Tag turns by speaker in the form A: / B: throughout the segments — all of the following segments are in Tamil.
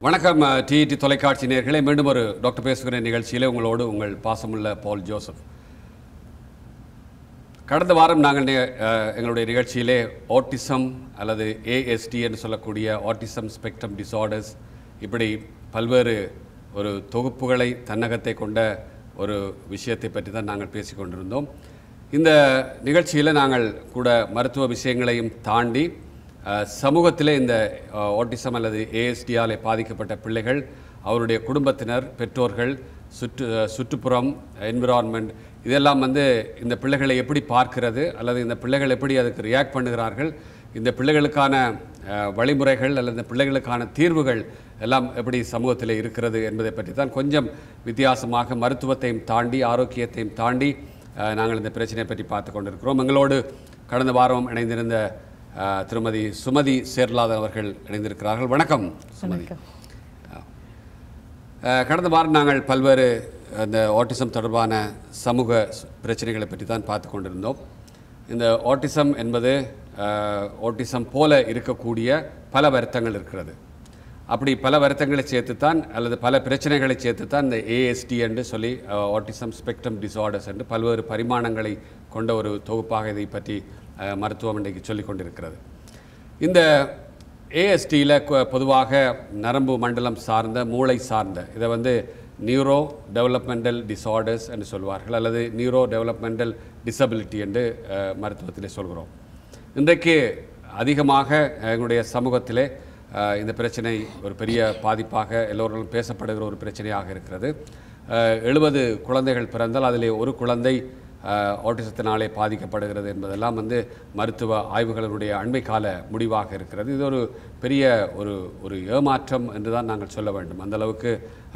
A: வணக்கம் டிஇடி தொலைக்காட்சி நேயர்களே மீண்டும் ஒரு டாக்டர் பேசுகிற நிகழ்ச்சியிலே உங்களோடு உங்கள் பாசமுள்ள பால் ஜோசப் கடந்த வாரம் நாங்கள் நி- அஹ், எங்களுடைய நிகழ்ச்சியிலே ஆட்டிசம் அல்லது ஏஎஸ்டி என்று சொல்லக்கூடிய ஆட்டிசம் ஸ்பெக்ட்ரம் டிசார்டர்ஸ் இப்படி பல்வேறு ஒரு தொகுப்புகளை தன்னகத்தை கொண்ட ஒரு விஷயத்தை பற்றி தான் நாங்கள் பேசிக் கொண்டிருந்தோம் இந்த நிகழ்ச்சியில் நாங்கள் கூட மருத்துவ விஷயங்களையும் தாண்டி அஹ், சமூகத்திலே இந்த ஆட்டிசம் அல்லது ஏஎஸ்டியாலே பாதிக்கப்பட்ட பிள்ளைகள் அவருடைய குடும்பத்தினர் பெற்றோர்கள் சுற்று சுற்றுப்புறம் என்விரான்மெண்ட் இதெல்லாம் வந்து இந்த பிள்ளைகளை எப்படி பார்க்கிறது அல்லது இந்த பிள்ளைகள் எப்படி அதுக்கு ரியாக்ட் பண்ணுகிறார்கள் இந்த பிள்ளைகளுக்கான அஹ், வழிமுறைகள் அல்லது இந்த பிள்ளைகளுக்கான தீர்வுகள் எல்லாம் எப்படி சமூகத்தில் இருக்கிறது என்பதை பற்றி தான் கொஞ்சம் வித்தியாசமாக மருத்துவத்தையும் தாண்டி ஆரோக்கியத்தையும் தாண்டி அஹ், நாங்கள் இந்த பிரச்சனையை பற்றி பார்த்து கொண்டிருக்கிறோம் எங்களோடு கடந்த வாரம் இணைந்திருந்த அஹ், திருமதி சுமதி சேர்லாதன் அவர்கள் இணைந்திருக்கிறார்கள் வணக்கம் சுமதி அஹ், கடந்த வாரம் நாங்கள் பல்வேறு அந்த ஆட்டிசம் தொடர்பான சமூக ஸ்- பிரச்சனைகளை பற்றி தான் பார்த்து கொண்டிருந்தோம் இந்த ஆட்டிசம் என்பது ஆட்டிசம் போல இருக்கக்கூடிய பல வருத்தங்கள் இருக்கிறது அப்படி பல வருத்தங்களை சேர்த்துத்தான் அல்லது பல பிரச்சனைகளை சேர்த்துத்தான் இந்த ஏஎஸ்டி என்று சொல்லி ஆட்டிசம் ஸ்பெக்ட்ரம் டிசார்டர்ஸ் என்று பல்வேறு பரிமாணங்களை கொண்ட ஒரு தொகுப்பாக இதை பற்றி அஹ், மருத்துவம் இன்றைக்கு சொல்லிக் கொண்டிருக்கிறது இந்த ஏஎஸ்டியில் பொதுவாக நரம்பு மண்டலம் சார்ந்த மூளை சார்ந்த இதை வந்து நியூரோ டெவலப்மெண்டல் டிசார்டர்ஸ் என்று சொல்வார்கள் அல்லது நியூரோ டெவலப்மெண்டல் டிசபிலிட்டி என்று அஹ், மருத்துவத்திலே சொல்கிறோம் இன்றைக்கு அதிகமாக எங்களுடைய சமூகத்திலே அஹ், இந்த பிரச்சனை ஒரு பெரிய பாதிப்பாக எல்லோரும் பேசப்படுகிற ஒரு பிரச்சனையாக இருக்கிறது எழுபது குழந்தைகள் பிறந்தால் அதிலே ஒரு குழந்தை அஹ், ஆட்டிசத்தினாலே பாதிக்கப்படுகிறது என்பதெல்லாம் வந்து மருத்துவ ஆய்வுகளினுடைய அண்மை கால முடிவாக இருக்கிறது இது ஒரு பெரிய ஒரு ஒரு ஏமாற்றம் என்று தான் நாங்கள் சொல்ல வேண்டும் அந்த அளவுக்கு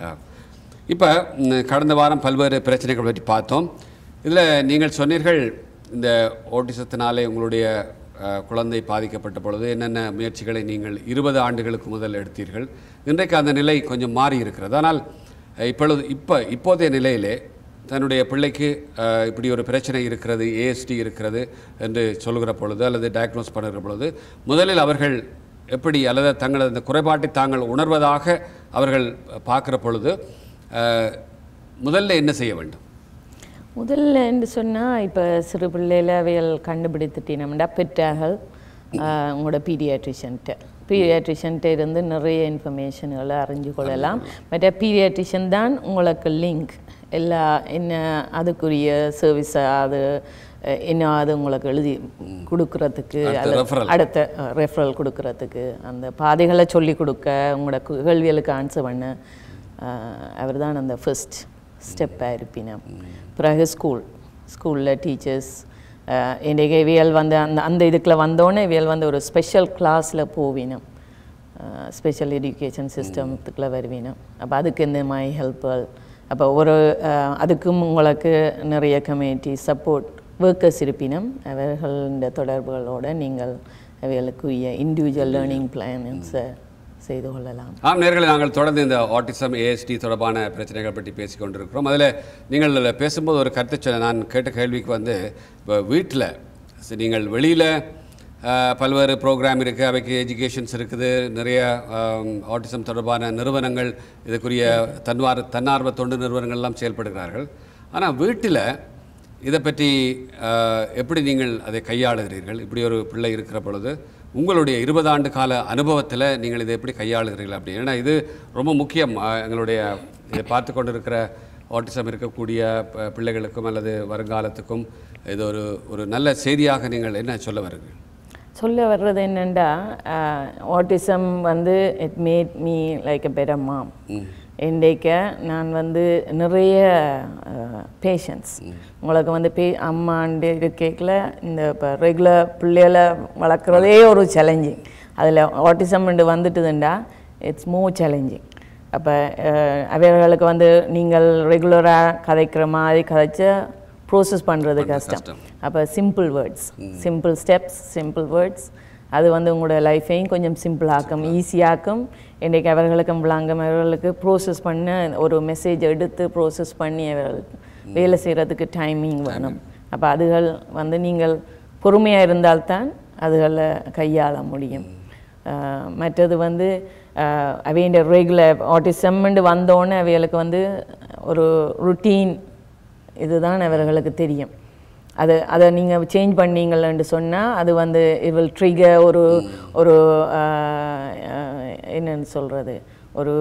A: இப்போ கடந்த வாரம் பல்வேறு பிரச்சனைகள் பற்றி பார்த்தோம் இதில் நீங்கள் சொன்னீர்கள் இந்த ஓட்டிசத்தினாலே உங்களுடைய அஹ், குழந்தை பாதிக்கப்பட்ட பொழுது என்னென்ன முயற்சிகளை நீங்கள் இருபது ஆண்டுகளுக்கு முதல் எடுத்தீர்கள் இன்றைக்கு அந்த நிலை கொஞ்சம் மாறி இருக்கிறது ஆனால் அஹ், இப்பொழுது இப்போ இப்போதைய நிலையிலே தன்னுடைய பிள்ளைக்கு அஹ், இப்படி ஒரு பிரச்சனை இருக்கிறது ஏஎஸ்டி இருக்கிறது என்று சொல்கிற பொழுது அல்லது டயக்னோஸ் பண்ணுகிற பொழுது முதலில் அவர்கள் எப்படி அல்லது தங்களது அந்த குறைபாட்டை தாங்கள் உணர்வதாக அவர்கள் பார்க்குற பொழுது அஹ், முதல்ல என்ன செய்ய வேண்டும்
B: முதல்ல என்று சொன்னால் இப்போ சிறு பிள்ளையில அவைகள் கண்டுபிடித்துட்டினோம்னா பெற்றார்கள் ஆஹ், உங்களோட பீடியாட்ரிஷன்ட்ட பீடியாட்ரிஷன்ட்ட இருந்து நிறைய இன்ஃபர்மேஷன்களை அறிஞ்சு கொள்ளலாம் மற்ற பீடியாட்ரிஷன் தான் உங்களுக்கு லிங்க் எல்லா என்ன அதுக்குரிய சர்வீஸ் அது அஹ், என்ன அது உங்களுக்கு எழுதி கொடுக்கறதுக்கு
A: அடுத்த
B: அது
A: referral.
B: அடுத்த ரெஃபரல் கொடுக்கறதுக்கு அந்த பாதைகளை சொல்லி கொடுக்க உங்களோட கு- கேள்விகளுக்கு ஆன்சர் பண்ண அவர் தான் அந்த ஃபர்ஸ்ட் ஸ்டெப்பாக இருப்பினம் பிறகு ஸ்கூல் ஸ்கூலில் டீச்சர்ஸ் இன்றைக்கு இவியல் வந்து அந்த அந்த இதுக்குள்ள வந்தோடனே இவியல் வந்து ஒரு ஸ்பெஷல் கிளாஸில் போவினம் ஸ்பெஷல் எஜுகேஷன் சிஸ்டத்துக்குள்ள வருவினம் அப்போ அதுக்கு இந்த மாதிரி ஹெல்ப்கள் அப்போ ஒரு அஹ், அதுக்கும் உங்களுக்கு நிறைய கம்யூனிட்டி சப்போர்ட் ஒர்க்கர்ஸ் இருப்பினும் அவர்கள தொடர்புகளோட நீங்கள் அவைகளுக்குரிய இண்டிவிஜுவல் லேர்னிங் பிளான்ஸை செய்து கொள்ளலாம்
A: ஆம் நேர்களை நாங்கள் தொடர்ந்து இந்த ஆட்டிசம் ஏஎஸ்டி தொடர்பான பிரச்சனைகள் பற்றி பேசிக் கொண்டிருக்கிறோம் அதில் நீங்கள் பேசும்போது ஒரு கருத்தை சொல்ல நான் கேட்ட கேள்விக்கு வந்து இப்போ வீட்டில் நீங்கள் வெளியில் பல்வேறு ப்ரோக்ராம் இருக்குது அவைக்கு எஜுகேஷன்ஸ் இருக்குது நிறைய ஆட்டிசம் தொடர்பான நிறுவனங்கள் இதுக்குரிய தன்வார் தன்னார்வ தொண்டு நிறுவனங்கள்லாம் செயல்படுகிறார்கள் ஆனால் வீட்டில் இதை பற்றி அஹ், எப்படி நீங்கள் அதை கையாளுகிறீர்கள் இப்படி ஒரு பிள்ளை இருக்கிற பொழுது உங்களுடைய இருபது ஆண்டு கால அனுபவத்தில் நீங்கள் இதை எப்படி கையாளுகிறீர்கள் அப்படி ஏன்னா இது ரொம்ப முக்கியம் அஹ், எங்களுடைய இதை பார்த்து கொண்டிருக்கிற ஆட்டிசம் இருக்கக்கூடிய ப- பிள்ளைகளுக்கும் அல்லது வருங்காலத்துக்கும் இது ஒரு ஒரு நல்ல செய்தியாக நீங்கள் என்ன சொல்ல வருகிறீர்கள்
B: சொல்ல வர்றது என்னென்னா ஆட்டிசம் வந்து it made me like a better mom இன்றைக்கு நான் வந்து நிறைய பேஷன்ஸ் உங்களுக்கு வந்து பே அம்மாண்டு இருக்கையில் இந்த இப்போ ரெகுலர் பிள்ளைகளை வளர்க்குறதே ஒரு சேலஞ்சிங் அதில் ஆட்டிசம் வந்துட்டுதுண்டா இட்ஸ் மோர் சேலஞ்சிங் அப்போ அவர்களுக்கு வந்து நீங்கள் ரெகுலராக கதைக்கிற மாதிரி கதைச்ச ப்ரோசஸ் பண்ணுறது கஷ்டம்
A: கஷ்டம்.
B: அப்போ simple words simple steps simple words அது வந்து உங்களோட லைஃபையும் கொஞ்சம் சிம்பிளாக்கும் ஈஸியாக்கும் இன்றைக்கு அவர்களுக்கு விளங்கும் அவர்களுக்கு ப்ரோசஸ் பண்ண ஒரு மெசேஜ் எடுத்து ப்ரோசஸ் பண்ணி அவர்களுக்கு வேலை செய்கிறதுக்கு டைமிங் வேணும் அப்போ அதுகள் வந்து நீங்கள் பொறுமையாக இருந்தால்தான் அதுகளை கையாள முடியும் அஹ், மற்றது வந்து அவையின் ரெகுலர் ஆட்டிசம்னு வந்தோடனே அவைகளுக்கு வந்து ஒரு ருட்டீன் இதுதான் அவர்களுக்கு தெரியும் அது அதை நீங்கள் சேஞ்ச் பண்ணீங்கள்னு சொன்னால் அது வந்து இட் வில் ட்ரிகர் ஒரு ஒரு ஆஹ், ஆஹ், என்னன்னு சொல்கிறது ஒரு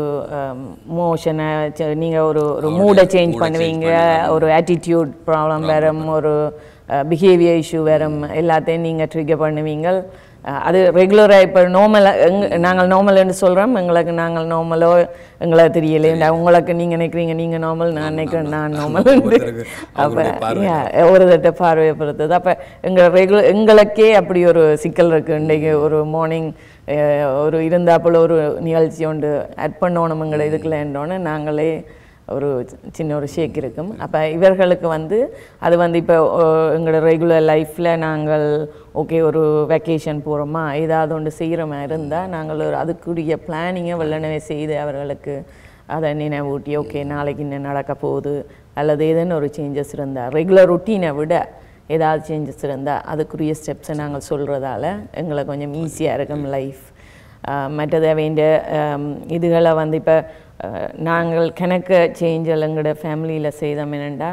B: மோஷனை நீங்கள் ஒரு ஒரு மூடை சேஞ்ச் பண்ணுவீங்க ஒரு ஆட்டிடியூட் ப்ராப்ளம் வரும் ஒரு பிஹேவியர் இஷ்யூ வரும் எல்லாத்தையும் நீங்கள் ட்ரிகர் பண்ணுவீங்க அஹ் அது ரெகுலராக இப்போ நார்மலாக எங் நாங்கள் நார்மல்னு சொல்கிறோம் எங்களுக்கு நாங்கள் நார்மலோ எங்களுக்கு தெரியல இந்த உங்களுக்கு நீங்கள் நினைக்கிறீங்க நீங்கள் நார்மல் நான் நினைக்கிறேன் நான் நார்மல்
A: ஒவ்வொருத்தருக்கு
B: அப்போ
A: அவங்களுடைய பார்வை.
B: ஒரு தட்ட பார்வையை பொறுத்தது அப்போ எங்கள் ரெகுலர் எங்களுக்கே அப்படி ஒரு சிக்கல் இருக்குது இன்றைக்கு ஒரு மார்னிங் ஒரு இருந்தாப்புல ஒரு நிகழ்ச்சி ஒன்று ஆட் பண்ணணும் எங்களை இதுக்குள்ளேன்றோன்னு நாங்களே ஒரு சின்ன ஒரு ஷேக் இருக்கும் அப்போ இவர்களுக்கு வந்து அது வந்து இப்போ எங்களோட ரெகுலர் லைஃப்பில் நாங்கள் ஓகே ஒரு வெக்கேஷன் போகிறோமா ஏதாவது ஒன்று செய்கிற மாதிரி இருந்தால் நாங்கள் ஒரு அதுக்குரிய பிளானிங்கை வெள்ளனவே செய்து அவர்களுக்கு அதை நினைவூட்டி ஓகே நாளைக்கு என்ன நடக்க போகுது அல்லது ஏதேனும் ஒரு சேஞ்சஸ் இருந்தால் ரெகுலர் ருட்டீனை விட ஏதாவது சேஞ்சஸ் இருந்தால் அதுக்குரிய ஸ்டெப்ஸை நாங்கள் சொல்கிறதால எங்களுக்கு கொஞ்சம் ஈஸியாக இருக்கும் லைஃப் மற்றது வேண்டிய இதுகளை வந்து இப்போ நாங்கள் கணக்கு சேஞ்சல் எங்களோட ஃபேமிலியில் செய்தோம் என்னென்னா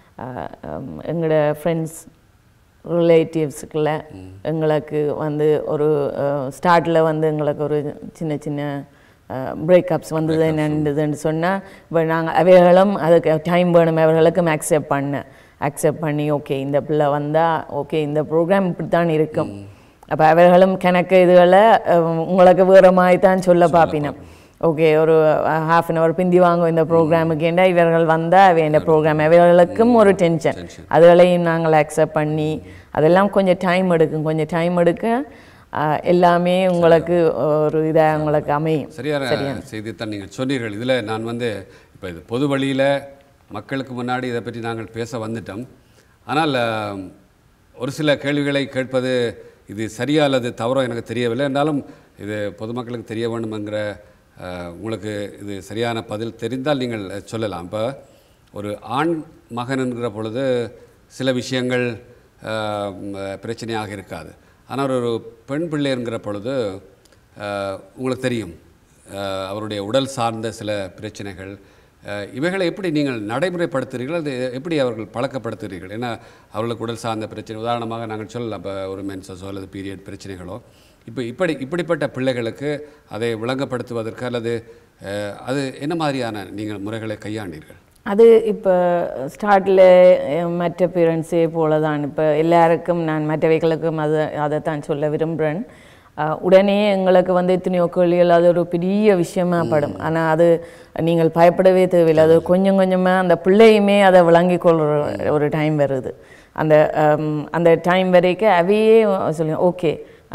B: எங்களோட ஃப்ரெண்ட்ஸ் ரிலேட்டிவ்ஸுக்குள்ள எங்களுக்கு வந்து ஒரு ஸ்டார்ட்டில் வந்து எங்களுக்கு ஒரு சின்ன சின்ன பிரேக்கப்ஸ் வந்தது என்னதுன்னு சொன்னால் இப்போ நாங்கள் அவைகளும் அதுக்கு டைம் வேணும் அவர்களுக்கும் அக்செப்ட் பண்ண அக்செப்ட் பண்ணி ஓகே இந்த பிள்ளை வந்தால் ஓகே இந்த ப்ரோக்ராம் இப்படி தான் இருக்கும் அப்போ அவர்களும் கணக்கு இதுகளை அஹ், உங்களுக்கு வேறு மாதிரி தான் சொல்ல பார்ப்பினோம் ஓகே ஒரு ஹாஃப் அன் ஹவர் பிந்தி வாங்கும் இந்த ப்ரோக்ராமுக்கேண்டா இவர்கள் வந்தால் அவை இந்த ப்ரோக்ராம் இவர்களுக்கும் ஒரு டென்ஷன் அதுகளையும் நாங்கள் அக்செப்ட் பண்ணி அதெல்லாம் கொஞ்சம் டைம் எடுக்கும் கொஞ்சம் டைம் எடுக்க ஆஹ், எல்லாமே உங்களுக்கு ஒரு இதாக உங்களுக்கு அமையும்
A: சரியான செய்தித்தான் நீங்கள் சொன்னீர்கள் இதில் நான் வந்து இப்போ இது பொது வழியில் மக்களுக்கு முன்னாடி இதை பற்றி நாங்கள் பேச வந்துட்டோம் ஆனால் அஹ், ஒரு சில கேள்விகளை கேட்பது இது சரியா அல்லது தவறோ எனக்கு தெரியவில்லை என்றாலும் இது பொதுமக்களுக்கு தெரிய வேண்டுமெங்கிற அஹ், உங்களுக்கு இது சரியான பதில் தெரிந்தால் நீங்கள் சொல்லலாம் இப்போ ஒரு ஆண் மகன் என்கிற பொழுது சில விஷயங்கள் அஹ், ம், பிரச்சனையாக இருக்காது ஆனால் ஒரு பெண் பிள்ளை என்கிற பொழுது அஹ், உங்களுக்கு தெரியும் அஹ், அவருடைய உடல் சார்ந்த சில பிரச்சனைகள் அஹ், இவைகளை எப்படி நீங்கள் நடைமுறைப்படுத்துகிறீர்கள் அது எப்படி அவர்கள் பழக்கப்படுத்துகிறீர்கள் ஏன்னா அவர்களுக்கு உடல் சார்ந்த பிரச்சனை உதாரணமாக நாங்கள் சொல்லலாம் இப்போ ஒரு மென்சஸோ அல்லது பீரியட் பிரச்சனைகளோ இப்போ இப்படி இப்படிப்பட்ட பிள்ளைகளுக்கு அதை விளங்கப்படுத்துவதற்கு அல்லது அஹ், அது என்ன மாதிரியான நீங்கள் முறைகளை கையாண்டீர்கள்
B: அது இப்போ ஸ்டார்டில் மற்ற பேரண்ட்ஸே போல தான் இப்போ எல்லாருக்கும் நான் மற்றவைகளுக்கும் அதை அதை தான் சொல்ல விரும்புகிறேன் அஹ், உடனே எங்களுக்கு வந்து எத்தனையோ கேள்விகள் அது ஒரு பெரிய விஷயமா படும் ஆனால் அது நீங்கள் பயப்படவே தேவையில்லை அது கொஞ்சம் கொஞ்சமாக அந்த பிள்ளையுமே அதை விளங்கி கொள்கிற ஒரு டைம் வருது அந்த ஹம், அந்த டைம் வரைக்கும் அவையே சொல்லி ஓகே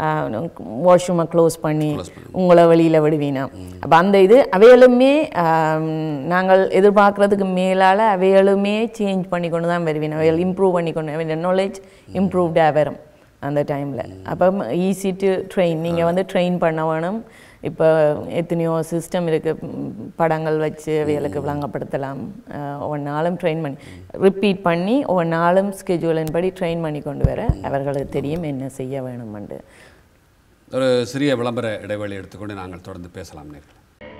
B: வாஷ்ரூமை க்ளோஸ் பண்ணி உங்களை வெளியில் விடுவீனா அப்போ அந்த இது அவைகளுமே ஆம், நாங்கள் எதிர்பார்க்கறதுக்கு மேலால் அவைகளுமே சேஞ்ச் பண்ணி கொண்டு தான் வருவீங்க அவைகள் இம்ப்ரூவ் பண்ணி கொண்டு அவையோட நாலேஜ் இம்ப்ரூவ்டாக வரும் அந்த டைமில் அப்போ ஈஸி டு ட்ரெயின் நீங்கள் வந்து ட்ரெயின் பண்ண வேணும் இப்போ எத்தனையோ சிஸ்டம் இருக்குது படங்கள் வச்சு அவைகளுக்கு விளங்கப்படுத்தலாம் அஹ், ஒவ்வொரு நாளும் ட்ரெயின் பண்ணி ரிப்பீட் பண்ணி ஒவ்வொரு நாளும் ஸ்கெட்யூலின் படி ட்ரெயின் பண்ணி கொண்டு வர அவர்களுக்கு தெரியும் என்ன செய்ய வேணுமெண்டு
A: ஒரு சிறிய விளம்பர இடைவெளி எடுத்துக்கொண்டு நாங்கள் தொடர்ந்து பேசலாம் நேர்கள்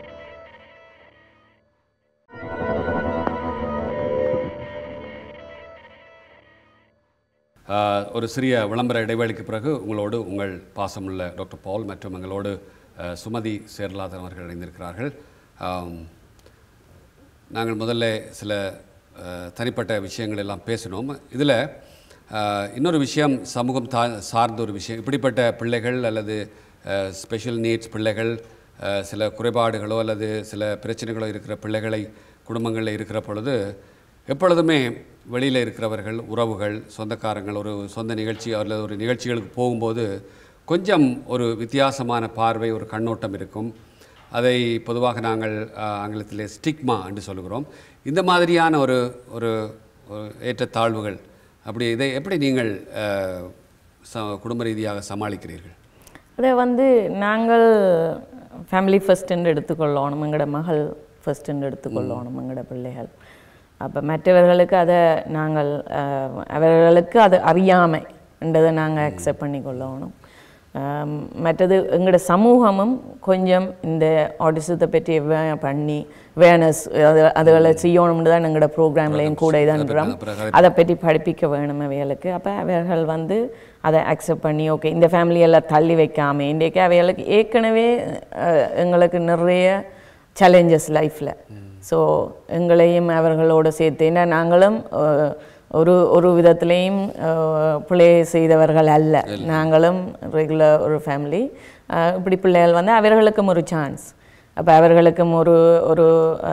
A: ஆஹ், ஒரு சிறிய விளம்பர இடைவெளிக்கு பிறகு உங்களோடு உங்கள் பாசமுள்ள டாக்டர் பால் மற்றும் எங்களோடு ஆஹ், சுமதி சேர்லாதன் அவர்கள் இணைந்திருக்கிறார்கள் ஆம், நாங்கள் முதல்ல சில அஹ், தனிப்பட்ட விஷயங்கள் எல்லாம் பேசினோம் இதில் இன்னொரு விஷயம் சமூகம் தா சார்ந்த ஒரு விஷயம் இப்படிப்பட்ட பிள்ளைகள் அல்லது ஸ்பெஷல் நீட்ஸ் பிள்ளைகள் அஹ், சில குறைபாடுகளோ அல்லது சில பிரச்சனைகளோ இருக்கிற பிள்ளைகளை குடும்பங்களில் இருக்கிற பொழுது எப்பொழுதுமே வெளியில் இருக்கிறவர்கள் உறவுகள் சொந்தக்காரங்கள் ஒரு சொந்த நிகழ்ச்சி அல்லது ஒரு நிகழ்ச்சிகளுக்கு போகும்போது கொஞ்சம் ஒரு வித்தியாசமான பார்வை ஒரு கண்ணோட்டம் இருக்கும் அதை பொதுவாக நாங்கள் அஹ், ஆங்கிலத்திலே ஸ்டிக்மா என்று சொல்லுகிறோம் இந்த மாதிரியான ஒரு ஒரு ஒரு ஏற்றத்தாழ்வுகள் அப்படி இதை எப்படி நீங்கள் அஹ், ச குடும்ப ரீதியாக சமாளிக்கிறீர்கள்
B: அதை வந்து நாங்கள் ஃபேமிலி ஃபஸ்ட்டுன்னு எடுத்துக்கொள்ளணும் எங்களோட மகள் ஃபஸ்ட்டுன்னு எடுத்துக்கொள்ளணும் எங்களோட பிள்ளைகள் அப்போ மற்றவர்களுக்கு அதை நாங்கள் அஹ், அவர்களுக்கு அது அறியாமை என்றதை நாங்கள் அக்செப்ட் பண்ணி கொள்ளணும் ஆம், மற்றது எங்களோட சமூகமும் கொஞ்சம் இந்த ஆட்டிசத்தை பற்றி வே- பண்ணி வேனஸ் அது அதுகளை செய்யணும்னு தான் எங்களோட ப்ரோக்ராம்லேயும் கூட இதுன்றோம்
A: அப்புறம்
B: அதை பற்றி படிப்பிக்க வேணும் அவைகளுக்கு அப்போ அவைகள் வந்து அதை அக்செப்ட் பண்ணி ஓகே இந்த ஃபேமிலியெல்லாம் தள்ளி வைக்காம இன்றைக்கு அவைகளுக்கு ஏற்கனவே அஹ், எங்களுக்கு நிறைய சேலஞ்சஸ் லைஃப்பில் ஸோ எங்களையும் அவர்களோடு சேர்த்து ஏன்னா நாங்களும் அஹ், ஒரு ஒரு விதத்துலேயும் பிள்ளை செய்தவர்கள் அல்ல நாங்களும் ரெகுலர் ஒரு ஃபேமிலி இப்படி பிள்ளைகள் வந்து அவர்களுக்கும் ஒரு சான்ஸ் அப்போ அவர்களுக்கும் ஒரு ஒரு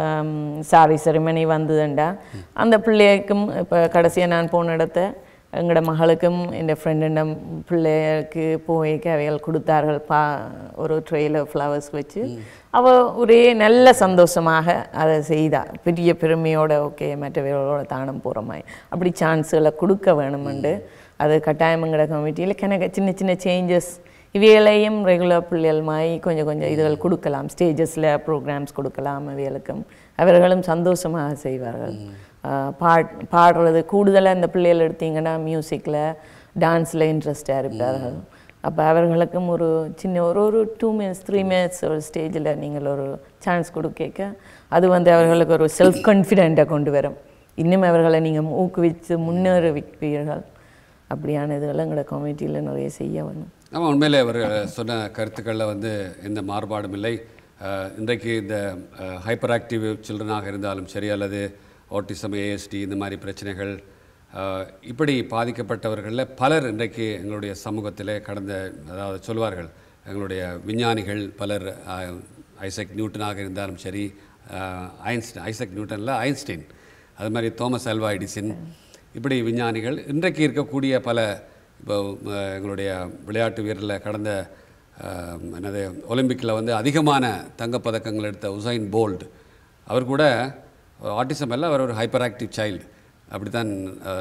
B: சாரி செரிமனி வந்ததுண்டா அந்த பிள்ளைக்கும் இப்போ கடைசியாக நான் போன இடத்த எங்களோட மகளுக்கும் என் ஃப்ரெண்டிடம் பிள்ளைக்கு போய்க்க அவைகள் கொடுத்தார்கள் பா ஒரு ட்ரெயில் ஃப்ளவர்ஸ் வச்சு அவள் ஒரே நல்ல சந்தோஷமாக அதை செய்தா பெரிய பெருமையோட ஓகே மற்றவர்களோட தானம் போகிற மாதிரி அப்படி சான்ஸுகளை கொடுக்க வேணுமெண்டு அது கட்டாயம் எங்களோட கமிட்டியில் கணக்கு சின்ன சின்ன சேஞ்சஸ் இவைகளையும் ரெகுலர் பிள்ளைகள் மாதிரி கொஞ்சம் கொஞ்சம் இதுகள் கொடுக்கலாம் ஸ்டேஜஸில் ப்ரோக்ராம்ஸ் கொடுக்கலாம் அவைகளுக்கும் அவர்களும் சந்தோஷமாக செய்வார்கள் ஆஹ் பாட் பாடுறது கூடுதலாக இந்த பிள்ளைகள் எடுத்தீங்கன்னா மியூசிக்கில் டான்ஸில் இன்ட்ரெஸ்டாக இருப்பார்கள் அப்போ அவர்களுக்கும் ஒரு சின்ன ஒரு ஒரு டூ மினிட்ஸ் த்ரீ மினிட்ஸ் ஒரு ஸ்டேஜில் நீங்கள் ஒரு சான்ஸ் கொடுக்க அது வந்து அவர்களுக்கு ஒரு செல்ஃப் கான்ஃபிடென்ட்டை கொண்டு வரும் இன்னும் அவர்களை நீங்கள் ஊக்குவித்து முன்னேறுவிப்பீர்கள் அப்படியான இதுகளை எங்களோட கமிட்டியில் நிறைய செய்ய வேணும்
A: ஆமாம் உண்மையிலே அவர் சொன்ன கருத்துக்களில் வந்து எந்த மாறுபாடும் இல்லை அஹ், இன்றைக்கு இந்த ஹைப்பர் ஆக்டிவ் சில்ட்ரனாக இருந்தாலும் சரி அல்லது ஆட்டிசம் ஏஎஸ்டி இந்த மாதிரி பிரச்சனைகள் அஹ், இப்படி பாதிக்கப்பட்டவர்களில் பலர் இன்றைக்கு எங்களுடைய சமூகத்தில் கடந்த அதாவது சொல்வார்கள் எங்களுடைய விஞ்ஞானிகள் பலர் அஹ், ஐசக் நியூட்டனாக இருந்தாலும் சரி அஹ், ஐன்ஸ்டைன் ஐசக் நியூட்டனில் ஐன்ஸ்டைன் அது மாதிரி தோமஸ் அல்வா எடிசன் இப்படி விஞ்ஞானிகள் இன்றைக்கு இருக்கக்கூடிய பல இப்போ அஹ், எங்களுடைய விளையாட்டு வீரரில் கடந்த அஹ், என்னது ஒலிம்பிக்கில் வந்து அதிகமான தங்கப்பதக்கங்கள் எடுத்த உசைன் போல்ட் அவர் கூட ஆட்டிசம் அல்ல அவர் ஒரு ஹைப்பர் ஆக்டிவ் சைல்டு அப்படி தான்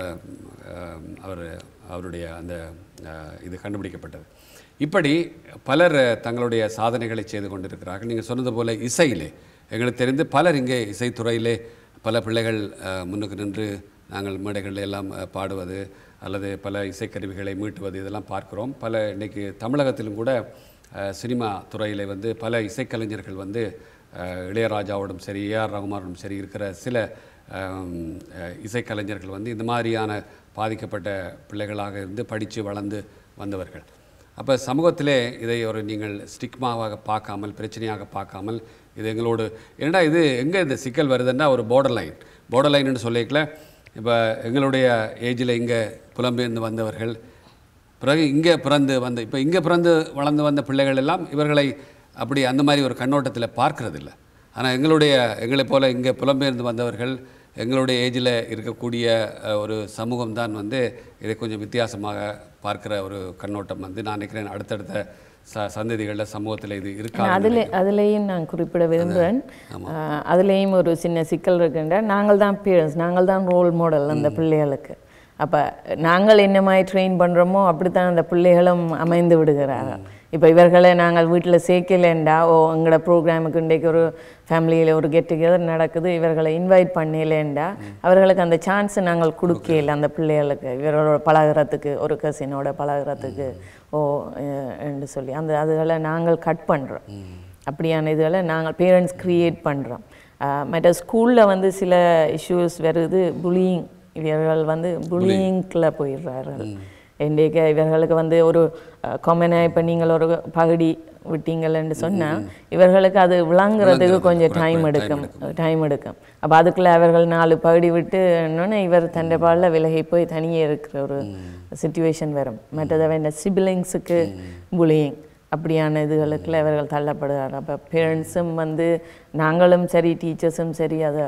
A: அவர் அவருடைய அந்த அஹ், இது கண்டுபிடிக்கப்பட்டது இப்படி பலர் தங்களுடைய சாதனைகளை செய்து கொண்டிருக்கிறார்கள் நீங்கள் சொன்னது போல இசையிலே எங்களுக்கு தெரிந்து பலர் இங்கே இசைத்துறையிலே பல பிள்ளைகள் அஹ், முன்னுக்கு நின்று நாங்கள் மேடைகளில் எல்லாம் அஹ், பாடுவது அல்லது பல இசைக்கருவிகளை மீட்டுவது இதெல்லாம் பார்க்கிறோம் பல இன்னைக்கு தமிழகத்திலும் கூட அஹ், சினிமா துறையில் வந்து பல இசைக்கலைஞர்கள் வந்து அஹ், இளையராஜாவோடும் சரி ஏஆர் ரகுமானோடும் சரி இருக்கிற சில அஹ், அஹ், இசைக்கலைஞர்கள் வந்து இந்த மாதிரியான பாதிக்கப்பட்ட பிள்ளைகளாக இருந்து படித்து வளர்ந்து வந்தவர்கள் அப்போ சமூகத்திலே இதை ஒரு நீங்கள் ஸ்டிக்மாவாக பார்க்காமல் பிரச்சனையாக பார்க்காமல் இது எங்களோடு ஏன்னா இது எங்கே இந்த சிக்கல் வருதுன்னா ஒரு border லைன் border லைன்னு சொல்லிக்கல இப்போ எங்களுடைய ஏஜில் இங்கே புலம்பெயர்ந்து வந்தவர்கள் பிறகு இங்கே பிறந்து வந்த இப்போ இங்கே பிறந்து வளர்ந்து வந்த பிள்ளைகள் எல்லாம் இவர்களை அப்படி அந்த மாதிரி ஒரு கண்ணோட்டத்தில் பார்க்கறதில்ல ஆனால் எங்களுடைய எங்களைப் போல இங்கே புலம்பெயர்ந்து வந்தவர்கள் எங்களுடைய ஏஜில் இருக்கக்கூடிய அஹ், ஒரு சமூகம் தான் வந்து இதை கொஞ்சம் வித்தியாசமாக பார்க்கிற ஒரு கண்ணோட்டம் வந்து நான் நினைக்கிறேன் அடுத்தடுத்த ச சந்ததிகளில் சமூகத்தில் இது இருக்காது
B: அதில் அதுலேயும் நான் குறிப்பிட விரும்புகிறேன் ஆஹ் அதுலேயும் ஒரு சின்ன சிக்கல் இருக்குன்ற நாங்கள் தான் பேரண்ட்ஸ் நாங்கள் தான் ரோல் மாடல் அந்த பிள்ளைகளுக்கு அப்போ நாங்கள் என்ன மாதிரி ட்ரெயின் பண்ணுறோமோ அப்படித்தான் அந்த பிள்ளைகளும் அமைந்து விடுகிறார்கள் இப்போ இவர்களை நாங்கள் வீட்டில் சேர்க்கலேண்டா ஓ எங்களோட ப்ரோக்ராமுக்கு இன்றைக்கு ஒரு ஃபேமிலியில் ஒரு கெட் டுகெதர் நடக்குது இவர்களை இன்வைட் பண்ணலேண்டா அவர்களுக்கு அந்த சான்ஸ் நாங்கள் கொடுக்கல அந்த பிள்ளைகளுக்கு இவர்களோட பழகுறதுக்கு ஒரு கசினோட பழகுறதுக்கு ஓ அஹ், என்று சொல்லி அந்த அதுகளை நாங்கள் கட் பண்ணுறோம் அப்படியான இதுகளை நாங்கள் பேரண்ட்ஸ் க்ரியேட் பண்ணுறோம் மற்ற ஸ்கூலில் வந்து சில இஷ்யூஸ் வருது புலியிங் இவர்கள் வந்து புலியிங்கில் போயிடுறார்கள் இன்றைக்கு இவர்களுக்கு வந்து ஒரு காமனாக இப்போ நீங்கள் ஒரு பகுடி விட்டீங்கள்னு சொன்னால் இவர்களுக்கு அது விளங்குறதுக்கு கொஞ்சம் டைம் எடுக்கும் டைம் எடுக்கும் அப்போ அதுக்குள்ளே அவர்கள் நாலு பகுடி விட்டு இன்னொன்று இவர் தண்டை பாலில் விலகி போய் தனியே இருக்கிற ஒரு சுச்சுவேஷன் வரும் மற்றது வேண்ட சிபிலிங்ஸுக்கு புலியிங் அப்படியான இதுகளுக்குள்ள இவர்கள் தள்ளப்படுகிறார் அப்போ பேரண்ட்ஸும் வந்து நாங்களும் சரி டீச்சர்ஸும் சரி அதை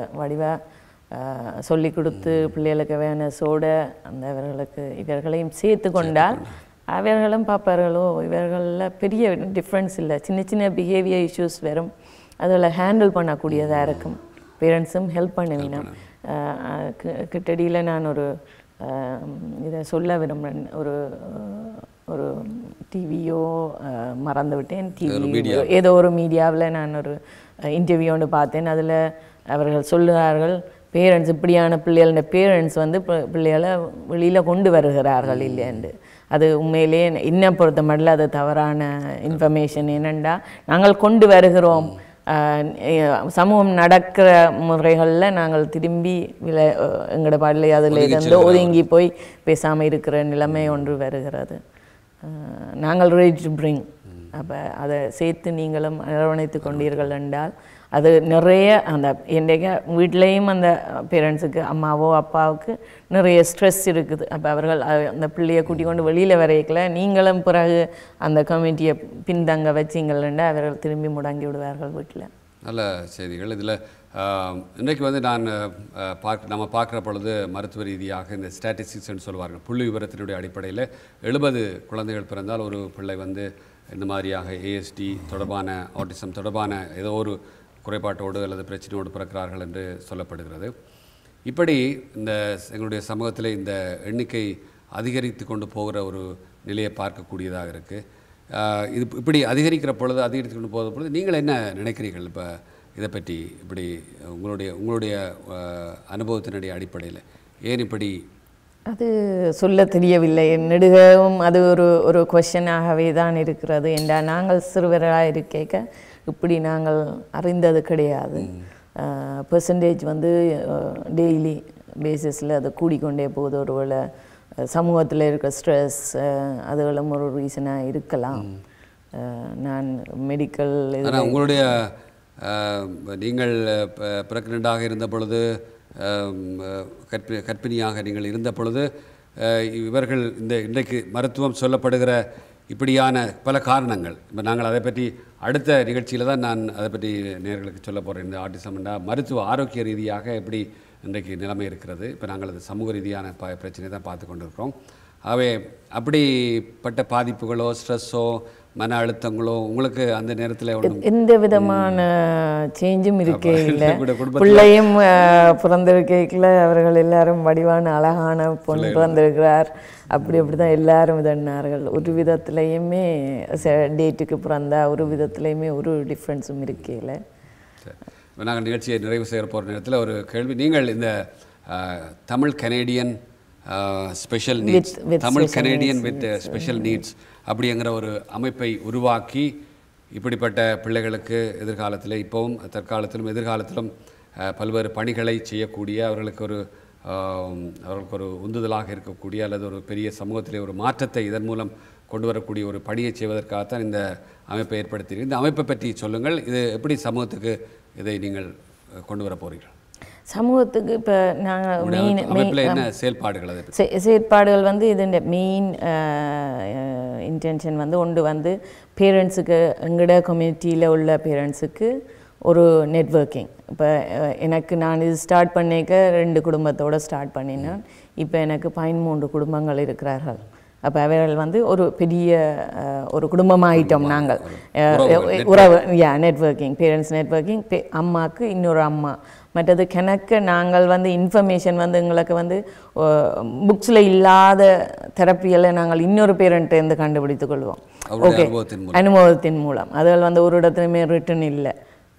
B: வடிவாக சொல்லி கொடுத்து பிள்ளைகளுக்கு அவேர்னஸோட அந்த இவர்களுக்கு இவர்களையும் சேர்த்து கொண்டால் அவர்களும் பார்ப்பார்களோ இவர்களில் பெரிய டிஃப்ரென்ஸ் இல்லை சின்ன சின்ன பிஹேவியர் இஷ்யூஸ் வரும் அதில் ஹேண்டில் பண்ணக்கூடியதாக இருக்கும் பேரண்ட்ஸும் ஹெல்ப் பண்ணுவீங்க கிட்டடியில் நான் ஒரு ஆஹ், இதை சொல்ல விரும்புகிறேன் ஒரு ஒரு டிவியோ மறந்து விட்டேன் டிவி ஏதோ ஒரு மீடியாவில் நான் ஒரு இன்டர்வியூ ஒன்று பார்த்தேன் அதில் அவர்கள் சொல்லுகிறார்கள் பேரண்ட்ஸ் இப்படியான பிள்ளைகளோட பேரண்ட்ஸ் வந்து பி- பிள்ளைகளை வெளியில் கொண்டு வருகிறார்கள் இல்லையாண்டு அது உண்மையிலேயே என்ன பொறுத்த மட்டும் அது தவறான இன்ஃபர்மேஷன் என்னென்னா நாங்கள் கொண்டு வருகிறோம் ஆஹ் எ- சமூகம் நடக்கிற முறைகளில் நாங்கள் திரும்பி வில எங்களோட பாடலை அதில் இருந்து ஒதுங்கி போய் பேசாமல் இருக்கிற நிலைமை ஒன்று வருகிறது ஆஹ் நாங்கள் ரெடி டு பிரிங் அப்போ அதை சேர்த்து நீங்களும் அரவணைத்து கொண்டீர்கள் என்றால் அது நிறைய அந்த என்னைக்கு வீட்லேயும் அந்த பேரண்ட்ஸுக்கு அம்மாவோ அப்பாவுக்கு நிறைய ஸ்ட்ரெஸ் இருக்குது அப்போ அவர்கள் அ- அந்த பிள்ளையை கூட்டி கொண்டு வெளியில் வரைக்கல நீங்களும் பிறகு அந்த கமிட்டியை பின்தங்க வச்சிங்கள்னா அவர்கள் திரும்பி முடங்கி விடுவார்கள் வீட்டில்
A: நல்ல செய்திகள் இதில் இன்றைக்கு வந்து நான் அஹ், பார்க்க நம்ம பார்க்குற பொழுது மருத்துவ ரீதியாக இந்த ஸ்டாட்டிஸ்டிக்ஸ்னு சொல்லுவார்கள் புள்ளி விவரத்தினுடைய அடிப்படையில் எழுபது குழந்தைகள் பிறந்தால் ஒரு பிள்ளை வந்து இந்த மாதிரியாக ஏஎஸ்டி தொடர்பான ஆட்டிசம் தொடர்பான ஏதோ ஒரு குறைபாட்டோடு அல்லது பிரச்சனையோடு பிறக்கிறார்கள் என்று சொல்லப்படுகிறது இப்படி இந்த எங்களுடைய சமூகத்தில் இந்த எண்ணிக்கை அதிகரித்து கொண்டு போகிற ஒரு நிலையை பார்க்கக்கூடியதாக இருக்குது ஆஹ் இது இப்படி அதிகரிக்கிற பொழுது அதிகரித்து கொண்டு போகிற பொழுது நீங்கள் என்ன நினைக்கிறீர்கள் இப்போ இதை பற்றி இப்படி உங்களுடைய உங்களுடைய ஆஹ், அனுபவத்தினுடைய அடிப்படையில் ஏன் இப்படி
B: அது சொல்ல தெரியவில்லை நெடுகவும் அது ஒரு ஒரு கொஷனாகவே தான் இருக்கிறது என்றால் நாங்கள் சிறுவராக இருக்க இப்படி நாங்கள் அறிந்தது கிடையாது பெர்சன்டேஜ் வந்து டெய்லி பேசிஸில் அது கூடிக்கொண்டே போகுது ஒருவேளை சமூகத்தில் இருக்க ஸ்ட்ரெஸ் அதுகளும் ஒரு ரீசனாக இருக்கலாம் அஹ், நான் மெடிக்கல்
A: ஆனால் உங்களுடைய ஆஹ், நீங்கள் பிரெக்னெண்ட்டாக இருந்த பொழுது ஆம், கற்பி கர்ப்பிணியாக நீங்கள் இருந்த பொழுது ஆஹ், இவர்கள் இந்த இன்றைக்கு மருத்துவம் சொல்லப்படுகிற இப்படியான பல காரணங்கள் இப்போ நாங்கள் அதை பற்றி அடுத்த நிகழ்ச்சியில் தான் நான் அதை பற்றி நேர்களுக்கு சொல்ல போகிறேன் இந்த ஆட்டிசம்னா மருத்துவ ஆரோக்கிய ரீதியாக எப்படி இன்றைக்கு நிலைமை இருக்கிறது இப்போ நாங்கள் அது சமூக ரீதியான ப பிரச்சனையை தான் பார்த்து கொண்டிருக்கிறோம் ஆகவே அப்படிப்பட்ட பாதிப்புகளோ ஸ்ட்ரெஸ்ஸோ மன அழுத்தங்களோ உங்களுக்கு அந்த நேரத்தில் ஒன்றும்
B: எந்த விதமான சேஞ்சும் இருக்கே இல்லை
A: கூட குடும்பத்துல-
B: பிள்ளையும் அஹ், பிறந்திருக்கைக்குள்ள அவர்கள் எல்லாரும் வடிவான அழகான பொன் பிறந்திருக்கிறார் அப்படி அப்படி தான் எல்லாரும் இதன்னார்கள் ஒரு விதத்துலையுமே டேட்டுக்கு பிறந்தா ஒரு விதத்துலையுமே ஒரு டிஃப்ரென்ஸும் இருக்கையில்
A: சரி. இப்ப நாங்கள் நிகழ்ச்சியை நிறைவு செய்ய போகிற நேரத்தில் ஒரு கேள்வி நீங்கள் இந்த அஹ், Tamil Canadian special needs
B: with
A: Tamil
B: special
A: Canadian with special needs அப்படிங்கிற ஒரு அமைப்பை உருவாக்கி இப்படிப்பட்ட பிள்ளைகளுக்கு எதிர்காலத்தில் இப்போவும் தற்காலத்திலும் எதிர்காலத்திலும் அஹ், பல்வேறு பணிகளை செய்யக்கூடிய அவர்களுக்கு ஒரு ஆம், அவர்களுக்கு ஒரு உந்துதலாக இருக்கக்கூடிய அல்லது ஒரு பெரிய சமூகத்திலே ஒரு மாற்றத்தை இதன் மூலம் கொண்டு வரக்கூடிய ஒரு பணியை செய்வதற்காகத்தான் இந்த அமைப்பை ஏற்படுத்தி இந்த அமைப்பை பற்றி சொல்லுங்கள் இது எப்படி சமூகத்துக்கு இதை நீங்கள் அஹ், கொண்டு வர போறீர்கள்
B: சமூகத்துக்கு இப்போ நாங்கள்
A: உங்களுடைய
B: மெயின்
A: அமைப்பு- அமைப்பில் என்ன செயல்பாடுகள் அதை பற்றி
B: செ- செயற்பாடுகள் வந்து இதன் மெயின் இன்டென்ஷன் வந்து ஒன்று வந்து பேரண்ட்ஸுக்கு எங்களோட கம்யூனிட்டியில் உள்ள பேரண்ட்ஸுக்கு ஒரு நெட்வொர்க்கிங் இப்போ எனக்கு நான் இது ஸ்டார்ட் பண்ணிக்க ரெண்டு குடும்பத்தோடு ஸ்டார்ட் பண்ணினேன் இப்போ எனக்கு பதிமூன்று குடும்பங்கள் இருக்கிறார்கள் அப்போ அவர்கள் வந்து ஒரு பெரிய அஹ், ஒரு குடும்பமாயிட்டோம் நாங்கள் அஹ், உறவு யா நெட்வொர்க்கிங் பேரண்ட்ஸ் நெட்வொர்க்கிங் அம்மாவுக்கு இன்னொரு அம்மா மற்றது கணக்கு நாங்கள் வந்து இன்ஃபர்மேஷன் வந்து எங்களுக்கு வந்து புக்ஸில் இல்லாத தெரப்பியெல்லாம் நாங்கள் இன்னொரு பேரண்ட்டேருந்து கண்டுபிடித்துக் கொள்வோம்
A: அவருடைய அனுபவத்தின் மூலம்
B: அனுபவத்தின் மூலம் அதுகள் வந்து ஒரு இடத்துலையுமே ரிட்டன் இல்லை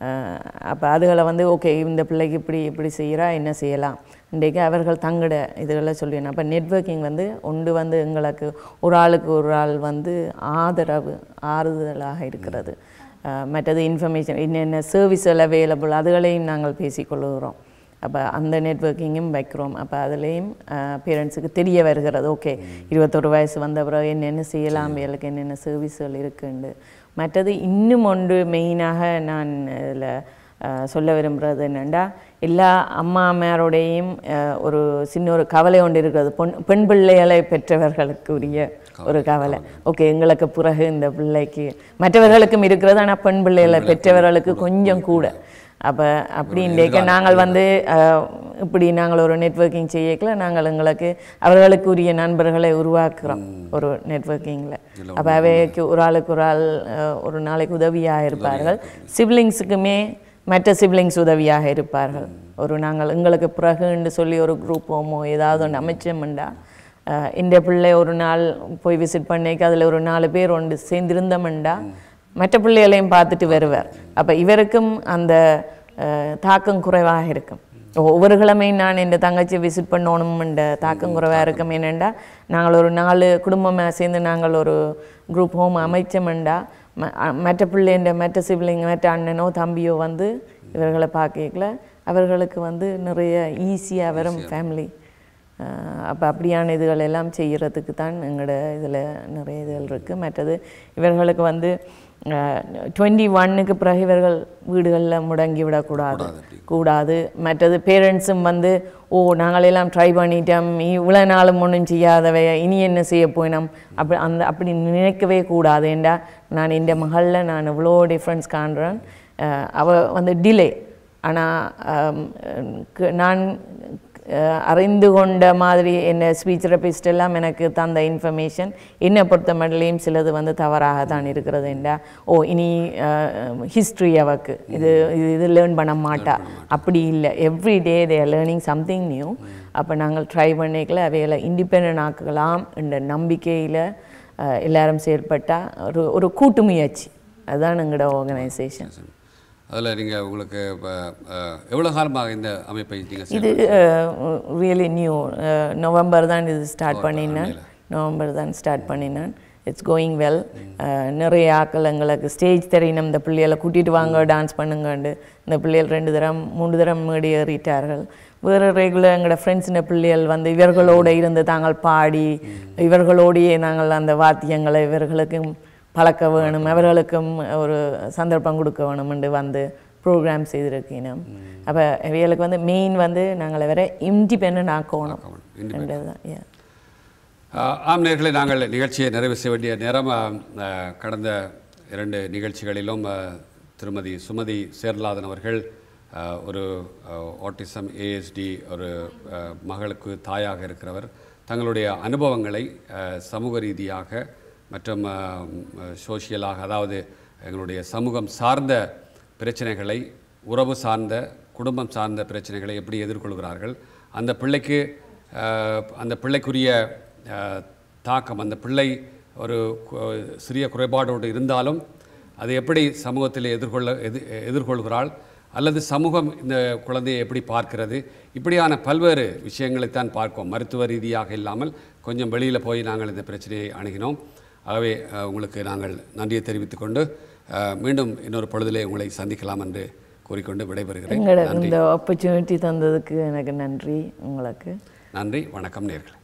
B: அப்போ அதுகளை வந்து ஓகே இந்த பிள்ளைக்கு இப்படி இப்படி செய்கிறா என்ன செய்யலாம் இன்றைக்கு அவர்கள் தங்கட இதுகளை சொல்லிடணும் அப்போ நெட்வொர்க்கிங் வந்து ஒன்று வந்து எங்களுக்கு ஒரு ஆளுக்கு ஒரு ஆள் வந்து ஆதரவு ஆறுதலாக இருக்கிறது அஹ், மற்றது இன்ஃபர்மேஷன் என்னென்ன சர்வீஸ்கள் அவைலபிள் அதுகளையும் நாங்கள் பேசிக்கொள்கிறோம் அப்போ அந்த நெட்வொர்க்கிங்கும் வைக்கிறோம் அப்போ அதுலேயும் பேரண்ட்ஸுக்கு தெரிய வருகிறது ஓகே இருபத்தொரு வயசு வந்த பிறகு என்னென்ன செய்யலாம் இவளுக்கு என்னென்ன சர்வீஸ்கள் இருக்குண்டு மற்றது இன்னும் ஒன்று மெயினாக நான் இதில் சொல்ல விரும்புகிறது என்னென்னா எல்லா அம்மா அம்மாரோடையும் அஹ், ஒரு சின்ன ஒரு கவலை ஒன்று இருக்கிறது பொன் பெண் பிள்ளைகளை பெற்றவர்களுக்குரிய ஒரு கவலை ஓகே எங்களுக்கு பிறகு இந்த பிள்ளைக்கு மற்றவர்களுக்கும் இருக்கிறது ஆனால் பெண் பிள்ளைகளை பெற்றவர்களுக்கு கொஞ்சம் கூட அப்போ அப்படி இன்றைக்கு நாங்கள் வந்து அஹ், இப்படி நாங்கள் ஒரு நெட்வொர்க்கிங் செய்யக்கல நாங்கள் எங்களுக்கு அவர்களுக்குரிய நண்பர்களை உருவாக்குறோம் ஒரு நெட்வொர்க்கிங்கில் அப்போ அவைக்கு ஒரு ஆளுக்கு ஒரு ஆள் அஹ், ஒரு நாளைக்கு உதவியாக இருப்பார்கள் சிப்ளிங்ஸுக்குமே மற்ற சிப்ளிங்ஸ் உதவியாக இருப்பார்கள் ஒரு நாங்கள் எங்களுக்கு பிறகுன்னு சொல்லி ஒரு குரூப்போமோ ஏதாவது ஒன்று அமைச்சோம்டா இந்த பிள்ளை ஒரு நாள் போய் விசிட் பண்ணிக்க அதில் ஒரு நாலு பேர் ஒன்று சேர்ந்திருந்தோம்டா மற்ற பிள்ளைகளையும் பார்த்துட்டு வருவார் அப்போ இவருக்கும் அந்த அஹ், தாக்கம் குறைவாக இருக்கும் ஒவ்வொரு கிழமையும் நான் என் தங்கச்சி விசிட் பண்ணணும்ன்ற தாக்கம் குறைவாக இருக்கும் என்னென்னா நாங்கள் ஒரு நாலு குடும்பமாக சேர்ந்து நாங்கள் ஒரு குரூப் ஹோம் அமைச்சோம்டா ம- அ- மற்ற பிள்ளைன்ற மற்ற சிப்ளிங் மற்ற அண்ணனோ தம்பியோ வந்து இவர்களை பார்க்கல அவர்களுக்கு வந்து நிறைய ஈஸியாக வரும் ஃபேமிலி அப்போ அப்படியான இதுகள் எல்லாம் செய்கிறதுக்கு தான் எங்களோட இதில் நிறைய இதுகள் இருக்குது மற்றது இவர்களுக்கு வந்து டுவெண்ட்டி ஒன்னுக்கு பிறகு இவர்கள் வீடுகளில் முடங்கி விடக்கூடாது கூடாது மற்றது பேரண்ட்ஸும் வந்து ஓ நாங்களெல்லாம் ட்ரை பண்ணிட்டோம் இவ்வளோ நாளும் ஒன்றும் செய்யாதவை இனி என்ன செய்ய போயினோம் அப்படி அந்த அப்படி நினைக்கவே கூடாது ஏண்டா நான் இந்த மகளில் நான் இவ்வளோ டிஃப்ரென்ஸ் காண்றேன் அஹ் அவ வந்து டிலே ஆனால் நான் அஹ், அறிந்து கொண்ட மாதிரி என்ன ஸ்பீச் தெரபிஸ்ட் எல்லாம் எனக்கு தந்த இன்ஃபர்மேஷன் என்னை பொறுத்த மட்டும் சிலது வந்து தவறாக தான் இருக்கிறது என்றா ஓ இனி ஹிஸ்ட்ரி அவக்கு இது இது இது லேர்ன் பண்ண மாட்டா அப்படி இல்லை every day they are learning something new அப்போ நாங்கள் ட்ரை பண்ணிக்கல அவைகளை இண்டிபெண்ட் ஆக்கலாம் என்ற நம்பிக்கையில் எல்லாரும் செயல்பட்டால் ஒரு ஒரு கூட்டு முயற்சி அதுதான் எங்களோட ஆர்கனைசேஷன்
A: அதில் நீங்கள் உங்களுக்கு இப்போ எவ்வளோ காலமாக இந்த அமைப்பை நீங்கள்
B: இது ரியலி நியூ நவம்பர் தான் இது ஸ்டார்ட் பண்ணினேன் நவம்பர் தான் ஸ்டார்ட் பண்ணினேன் இட்ஸ் கோயிங் வெல் நிறைய ஆக்கள் எங்களுக்கு ஸ்டேஜ் தெரியணும் இந்த பிள்ளைகளை கூட்டிகிட்டு வாங்க டான்ஸ் பண்ணுங்கண்டு இந்த பிள்ளைகள் ரெண்டு தரம் மூன்று தரம் மேடி ஏறிட்டார்கள் வேறு ரெகுலர் எங்களோட ஃப்ரெண்ட்ஸின பிள்ளைகள் வந்து இவர்களோடு இருந்து தாங்கள் பாடி இவர்களோடையே நாங்கள் அந்த வாத்தியங்களை இவர்களுக்கு பழக்க வேணும் அவர்களுக்கும் ஒரு சந்தர்ப்பம் கொடுக்க வேணும்னு வந்து ப்ரோக்ராம் செய்திருக்கணும் அப்போ இவைகளுக்கு வந்து மெயின் வந்து நாங்கள் வேற இண்டிபெண்ட் ஆக்கணும் என்றதுதான் yeah.
A: ஆஹ் ஆம் நேர்களை நாங்கள் நிகழ்ச்சியை நிறைவு செய்ய வேண்டிய நேரம் ஆஹ், ஆஹ், கடந்த இரண்டு நிகழ்ச்சிகளிலும் ஆஹ், திருமதி சுமதி சேர்லாதன் அவர்கள் ஆஹ், ஒரு ஆட்டிசம் ஏஎஸ்டி ஒரு ஆஹ், மகளுக்கு தாயாக இருக்கிறவர் தங்களுடைய அனுபவங்களை ஆஹ், சமூக ரீதியாக மற்றும் சோஷியலாக அதாவது எங்களுடைய சமூகம் சார்ந்த பிரச்சனைகளை உறவு சார்ந்த குடும்பம் சார்ந்த பிரச்சனைகளை எப்படி எதிர்கொள்கிறார்கள் அந்த பிள்ளைக்கு ஆஹ், அந்த பிள்ளைக்குரிய ஆஹ், தாக்கம் அந்த பிள்ளை ஒரு கு- சிறிய குறைபாடோடு இருந்தாலும் அதை எப்படி சமூகத்தில் எதிர்கொள்ள எது எதிர்கொள்கிறாள் அல்லது சமூகம் இந்த குழந்தையை எப்படி பார்க்கிறது இப்படியான பல்வேறு விஷயங்களைத்தான் பார்ப்போம் மருத்துவ ரீதியாக இல்லாமல் கொஞ்சம் வெளியில் போய் நாங்கள் இந்த பிரச்சனையை அணுகினோம் ஆகவே அஹ், உங்களுக்கு நாங்கள் நன்றியை தெரிவித்துக் கொண்டு அஹ், மீண்டும் இன்னொரு பொழுதிலே உங்களை சந்திக்கலாம் என்று கூறிக்கொண்டு விடைபெறுகிறேன்
B: எங்களுக்கு இந்த ஆப்பர்ச்சுனிட்டி தந்ததுக்கு எனக்கு நன்றி உங்களுக்கு
A: நன்றி வணக்கம் நேர்களே